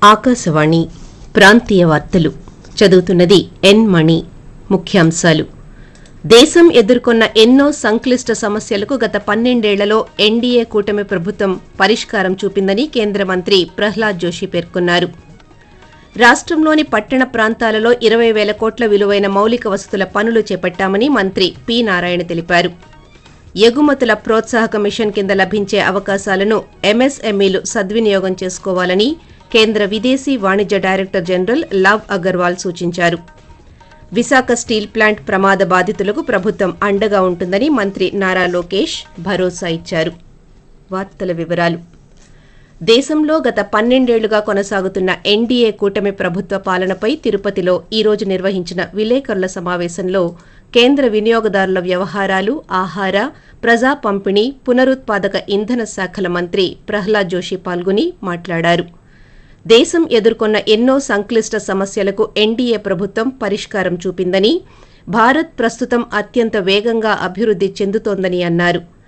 ఆకాశవాణి ప్రాంతీయ వార్తలు చదువుతున్నది ఎన్ మణి ముఖ్యాంశాలు దేశం ఎదుర్కొన్న ఎన్నో సంక్లిష్ట సమస్యలకు గత పన్నెండేళ్లలో ఎన్డీఏ కూటమి ప్రభుత్వం పరిష్కారం చూపిందని కేంద్ర మంత్రి ప్రహ్లాద్ జోషి పేర్కొన్నారు రాష్ట్రంలోని పట్టణ ప్రాంతాలలో ఇరవై వేల కోట్ల విలువైన మౌలిక వసతుల పనులు చేపట్టామని మంత్రి పి నారాయణ తెలిపారు ఎగుమతుల ప్రోత్సాహక మిషన్ కింద లభించే అవకాశాలను ఎంఎస్ఎంఈలు సద్వినియోగం చేసుకోవాలని కేంద్ర విదేశీ వాణిజ్య డైరెక్టర్ జనరల్ లవ్ అగర్వాల్ సూచించారు విశాఖ స్టీల్ ప్లాంట్ ప్రమాద బాధితులకు ప్రభుత్వం అండగా ఉంటుందని మంత్రి నారా లోకేష్ భరోసా ఇచ్చారు వార్తల వివరాలు దేశంలో గత పన్నెండేళ్లుగా కొనసాగుతున్న ఎన్డీఏ కూటమి ప్రభుత్వ పాలనపై తిరుపతిలో ఈ రోజు నిర్వహించిన విలేకరుల సమావేశంలో కేంద్ర వినియోగదారుల వ్యవహారాలు ఆహార ప్రజా పంపిణీ పునరుత్పాదక ఇంధన శాఖల మంత్రి ప్రహ్లాద్ జోషి పాల్గొని మాట్లాడారు దేశం ఎదుర్కొన్న ఎన్నో సంక్లిష్ట సమస్యలకు ఎన్డీఏ ప్రభుత్వం పరిష్కారం చూపిందని భారత్ ప్రస్తుతం అత్యంత వేగంగా అభివృద్ది చెందుతోందని అన్నారు